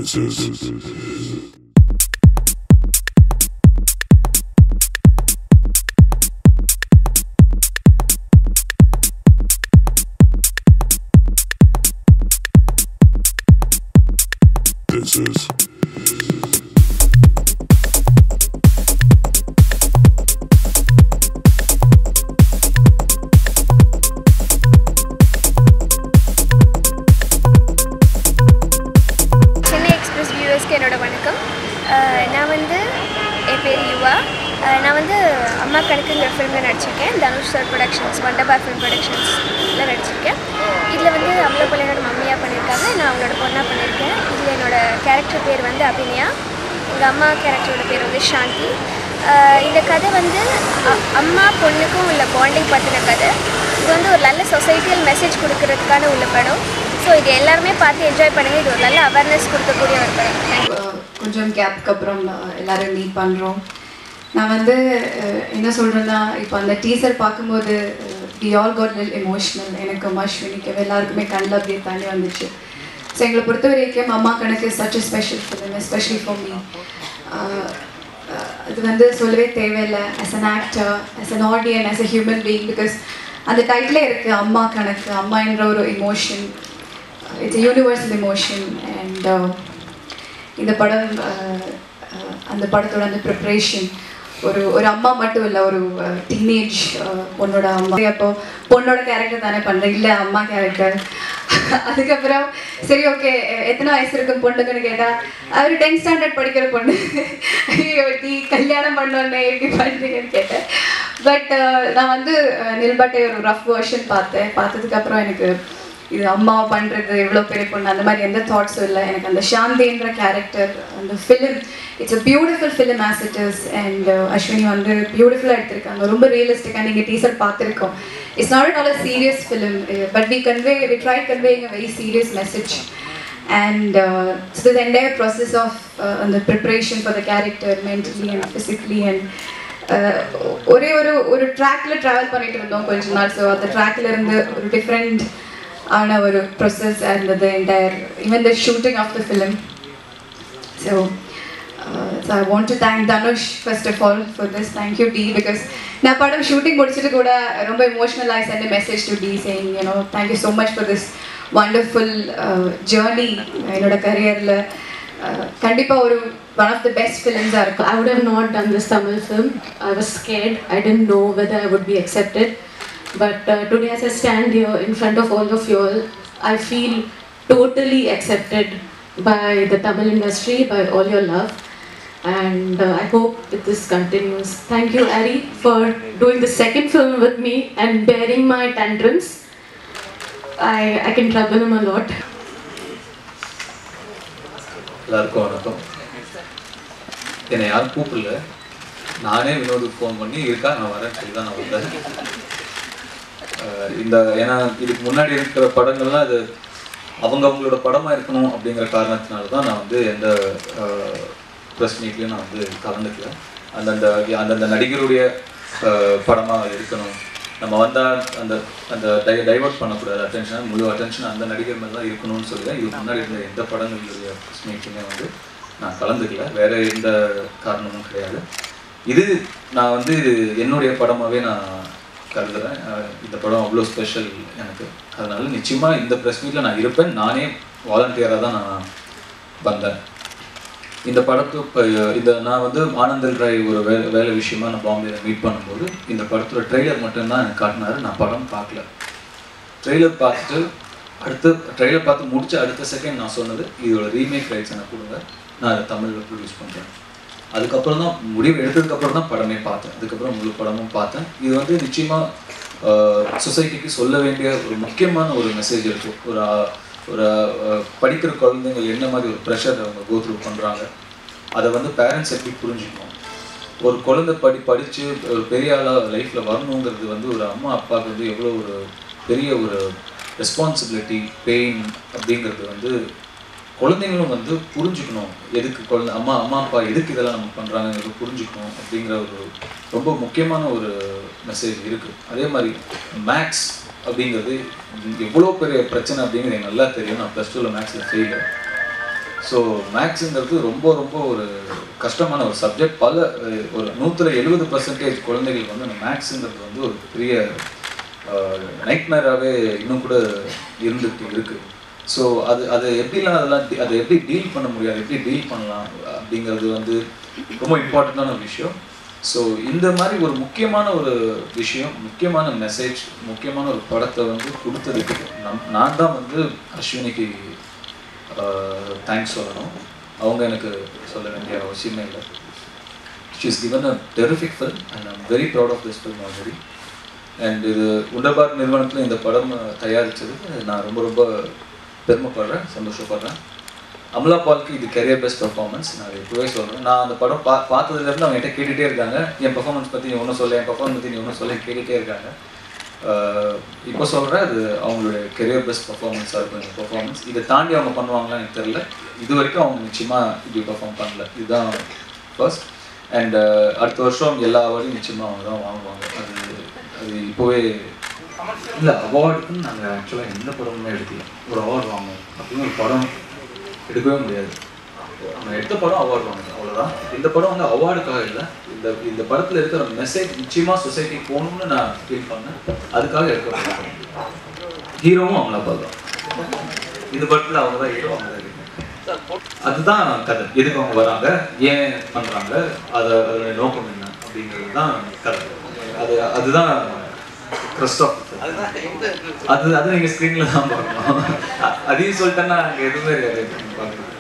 This is. This is. Chennai express வியூவர்ஸ்க்கு என்னோட வணக்கம் அஹ் நான் வந்து என் பேர் யுவா அஹ் நான் வந்து அம்மா கணக்குங்கிற ஃபிலிமில் நடிச்சிருக்கேன் Dhanush sir productions Wunderbar film ப்ரொடக்ஷன்ஸில் நடிச்சிருக்கேன் இதில் வந்து அமலப்பள்ளி என்னோட மம்மியாக பண்ணியிருக்காங்க நான் அவங்களோட பொண்ணாக பண்ணியிருக்கேன் இதில் என்னோட கேரக்டர் பேர் வந்து அபிநயா எங்கள் அம்மா கேரக்டரோட பேர் வந்து சாந்தி அஹ் இந்த கதை வந்து அ- அம்மா பொண்ணுக்கும் உள்ள பாண்டிங் பற்றின கதை இது வந்து ஒரு நல்ல சொசைட்டியல் மெசேஜ் கொடுக்கறதுக்கான உள்ள படம் ஸோ இது எல்லாருமே பார்த்து என்ஜாய் பண்ணுங்கள் இது ஒரு நல்ல அவேர்னஸ் கொடுக்கக்கூடிய ஒரு படம் தேங்க்யூ அஹ் கொஞ்சம் கேப்க்கு அப்புறம் அஹ் எல்லாரும் மீட் பண்ணுறோம் நான் வந்து அஹ் என்ன சொல்கிறேன்னா இப்போ அந்த டீசர் பார்க்கும்போது வி ஆல் காட் லில் எமோஷ்னல் எனக்கு அஸ்வினிக்கு எல்லாருக்குமே கண்ணில் அப்படியே தண்ணி வந்துச்சு ஸோ எங்களை பொறுத்த வரைக்கும் Amma Kanakku such a special film especially for me அது வந்து சொல்லவே தேவையில்லை as an actor as an audience as a human being because அந்த டைட்டிலே இருக்குது அம்மா கணக்கு அம்மா என்ற ஒரு emotion it's universal emotion and இந்த படம் அஹ், அஹ், அந்த படத்தோட அந்த ப்ரிப்ரேஷன் ஒரு ஒரு அம்மா மட்டும் இல்லை ஒரு டீனேஜ் பொண்ணோட அம்மா அப்போ பொண்ணோட கேரக்டர் தானே பண்ணுறேன் இல்லை அம்மா கேரக்டர் அதுக்கப்புறம் சரி ஓகே எத்தனை வயசு இருக்கும் பொண்ணுக்குன்னு கேட்டால் அவர் டென்த் ஸ்டாண்டர்ட் படிக்கிற பொண்ணு ஐயோ நீ கல்யாணம் பண்ணோன்னே எப்படி பண்ணுறீங்கன்னு கேட்டேன் பட் நான் வந்து அஹ், நில்பட்டை ஒரு ரஃப் வெர்ஷன் பார்த்தேன் பார்த்ததுக்கப்புறம் எனக்கு இது அம்மா பண்ணுறது எவ்வளோ பெரிய பொண்ணு அந்த மாதிரி எந்த தாட்ஸும் இல்லை எனக்கு அந்த சாந்தின்ற கேரக்டர் அந்த film it's a beautiful film as it is and Ashwini வந்து பியூட்டிஃபுல்லாக எடுத்திருக்காங்க ரொம்ப ரியலிஸ்டிக்காக நீங்கள் டீசர் பார்த்துருக்கோம் it's not at all a serious film but we convey we try conveying a very serious message and uh, so the entire process of uh, and the preparation for the character mentally and physically and uh, ஒரே ஒரு ஒரு ட்ராக்ல travel பண்ணிட்டு இருந்தோம் கொஞ்ச நாள் so அந்த ட்ராக்ல இருந்து ஒரு டிஃப்ரெண்ட் ஆன ஒரு ப்ரொசஸ் இருந்தது entire even the shooting of the film so so I want to thank Dhanush first of all for this thank you D because நான் படம் ஷூட்டிங் முடிச்சுட்டு கூட ரொம்ப இமோஷனலாக sent message to D saying you know thank you so much for this wonderful journey என்னோட கரியரில் கண்டிப்பாக ஒரு ஒன் ஆஃப் த பெஸ்ட் ஃபிலிம்ஸாக இருக்கும் I would have not done this Tamil film. I was scared. I didn't know whether I would be accepted. But uh, today, as I stand here in front of all of you all, I feel totally accepted by the Tamil industry, by all your love. And uh, I hope that this continues. Thank you, Ari, for doing the second film with me and bearing my tantrums. I, I can trouble him a lot. எல்லாருக்கும் வணக்கம் என்னை யாரும் கூப்பிடல நானே வினோதுக்கு phone பண்ணி இருக்கா நான் வரேன்னு சொல்லி தான் நான் வந்தேன் அஹ் இந்த ஏன்னா இதுக்கு முன்னாடி இருக்கிற படங்கள்லாம் அது அவங்க அவங்களோட படமாக இருக்கணும் அப்படிங்கிற காரணத்தினால தான் நான் வந்து எந்த ப்ரெஸ் மீட்லேயும் நான் வந்து கலந்துக்கல அந்தந்த அந்தந்த நடிகருடைய படமாக இருக்கணும் நம்ம வந்தால் அந்த அந்த டை டைவர்ட் பண்ணக்கூடாது அட்டென்ஷன் முழு அட்டென்ஷன் அந்த நடிகர் மேலே தான் இருக்கணும்னு சொல்லி தான் இதுக்கு முன்னாடி இருந்த எந்த படங்களுடைய ப்ரெஸ் மீட்லையுமே வந்து நான் கலந்துக்கல வேற எந்த காரணமும் கிடையாது இது நான் வந்து இது என்னுடைய படமாகவே நான் கருதுறேன் அஹ் இந்த படம் அவ்வளோ ஸ்பெஷல் எனக்கு அதனால நிச்சயமாக இந்த ப்ரெஸ் மீட்டில் நான் இருப்பேன் நானே வாலண்டியராக தான் நான் வந்தேன் இந்த படத்து இப்போ இந்த நான் வந்து ஆனந்தல் ராய் ஒரு வே வேலை விஷயமா நான் பாம்பேல மீட் பண்ணும்போது இந்த படத்தோட ட்ரெய்லர் மட்டும்தான் எனக்கு காட்டினாரு நான் படம் பார்க்கல ட்ரெய்லர் பார்த்துட்டு அடுத்து ட்ரெய்லர் பார்த்து முடிச்ச அடுத்த செகண்ட் நான் சொன்னது இதோட ரீமேக் ரைட்ஸ் எனக்கு கொடுங்க நான் அதை தமிழில் ப்ரொடியூஸ் பண்ணுறேன் அதுக்கப்புறம் தான் முடிவு எடுத்ததுக்கப்புறம் தான் படமே பார்த்தேன் அதுக்கப்புறம் முழு படமும் பார்த்தேன் இது வந்து நிச்சயமாக சொசைட்டிக்கு சொல்ல வேண்டிய ஒரு முக்கியமான ஒரு மெசேஜ் இருக்கும் ஒரு ஆஹ், ஒரு ஆஹ், படிக்கிற குழந்தைங்க என்ன மாதிரி ஒரு ப்ரெஷர் அவங்க கோ த்ரூ பண்ணுறாங்க அதை வந்து பேரண்ட்ஸ் எப்படி புரிஞ்சுக்கணும் ஒரு குழந்தை படி படித்து ஒரு பெரிய ஆளாக லைஃப்பில் வரணுங்கிறது வந்து ஒரு அம்மா அப்பாவுக்கு வந்து எவ்வளோ ஒரு பெரிய ஒரு ரெஸ்பான்சிபிலிட்டி பெயின் அப்படிங்கிறது வந்து குழந்தைங்களும் வந்து புரிஞ்சுக்கணும் எதுக்கு குழந்தை அம்மா அம்மா அப்பா எதுக்கு இதெல்லாம் நம்ம பண்ணுறாங்கிறது புரிஞ்சுக்கணும் அப்படிங்கிற ஒரு ரொம்ப முக்கியமான ஒரு மெசேஜ் இருக்குது அதே மாதிரி மேக்ஸ் அப்படிங்கிறது எவ்வளோ பெரிய பிரச்சனை அப்படிங்கிறது எனக்கு நல்லா தெரியும் நான் ப்ளஸ் டூவில் மேக்ஸில் ஃபெயிலு ஸோ மேக்ஸுங்கிறது ரொம்ப ரொம்ப ஒரு கஷ்டமான ஒரு சப்ஜெக்ட் பல அஹ், ஒரு நூற்றுல எழுபது பர்சன்டேஜ் குழந்தைகளுக்கு வந்து அந்த மேக்ஸுங்கிறது வந்து ஒரு பெரிய நைட்மேராகவே இன்னும் கூட இருந்துட்டு இருக்கு ஸோ அது அது எப்படிலாம் அதெல்லாம் de- அதை எப்படி டீல் பண்ண முடியாது எப்படி டீல் பண்ணலாம் அப்படிங்கிறது வந்து ரொம்ப இம்பார்ட்டண்ட்டான ஒரு விஷயம் ஸோ இந்த மாதிரி ஒரு முக்கியமான ஒரு விஷயம் முக்கியமான மெசேஜ் முக்கியமான ஒரு படத்தை வந்து கொடுத்ததுக்கு நம் நான் தான் வந்து அஸ்வினிக்கு தேங்க்ஸ் சொல்லணும் அவங்க எனக்கு சொல்ல வேண்டிய அவசியமே இல்லை she's given a terrific film and I'm very proud of this film already and இது உண்டபார் நிறுவனத்தில் இந்த படம் தயாரித்ததுக்கு நான் ரொம்ப ரொம்ப பெருமைப்படுறேன் சந்தோஷப்படுறேன் அமலா பால்க்கு இது கெரியர் பெஸ்ட் பெர்ஃபார்மன்ஸ் நான் எப்பவே சொல்கிறேன் நான் அந்த படம் பா பார்த்ததுலேருந்து அவங்க என்கிட்ட கேட்டுகிட்டே இருக்காங்க என் பெர்ஃபார்மன்ஸ் பற்றி நீ ஒன்றும் சொல்ல என் பெர்ஃபார்மன்ஸ் பற்றி நீ ஒன்றும் சொல்ல கேட்டுகிட்டே இருக்காங்க ஆஹ் இப்போ சொல்கிறேன் அது அவங்களுடைய கெரியர் பெஸ்ட் பர்ஃபார்மன்ஸாக இருக்கும் இந்த பர்ஃபார்மன்ஸ் இதை தாண்டி அவங்க பண்ணுவாங்களான்னு எனக்கு தெரியல இது வரைக்கும் அவங்க நிச்சயமாக இப்படி பெர்ஃபார்ம் பண்ணல இதுதான் ஃபர்ஸ்ட் அண்ட் அடுத்த வருஷம் எல்லா அவார்டையும் நிச்சயமாக அவங்க தான் வாங்குவாங்க அது அது இப்போவே இல்லை அவார்டுக்குன்னு நாங்கள் ஆக்சுவலாக எந்த படமுமே எடுக்கல ஒரு அவார்டு வாங்கணும் அப்படின்னு ஒரு படம் எடுக்கவே முடியாது நம்ம எடுத்த படம் அவார்டு வாங்குது அவ்வளோதான் இந்த படம் வந்து அவார்டுக்காக இல்லை இந்த இந்த படத்தில் இருக்கிற மெசேஜ் நிச்சயமாக சொசைட்டி போகணும்னு நான் ஃபீல் பண்ணேன் அதுக்காக எடுக்கப்பட்ட படம் ஹீரோவும் அவங்கள பார்க்கலாம் இந்த படத்தில் அவங்க தான் ஹீரோ அவங்க தான் hero. அதுதான் கதை எதுக்கு அவங்க வராங்க ஏன் பண்ணுறாங்க அதை அதோட நோக்கம் என்ன அப்படிங்கிறது தான் கதை அது அதுதான் கிறிஸ்ட் ஆஃப் அது அது நீங்கள் ஸ்க்ரீனில் தான் பார்க்கணும் அ- அதையும் சொல்லிட்டேன்னா அங்கே எதுவுமே இருக்காது பார்க்கணும்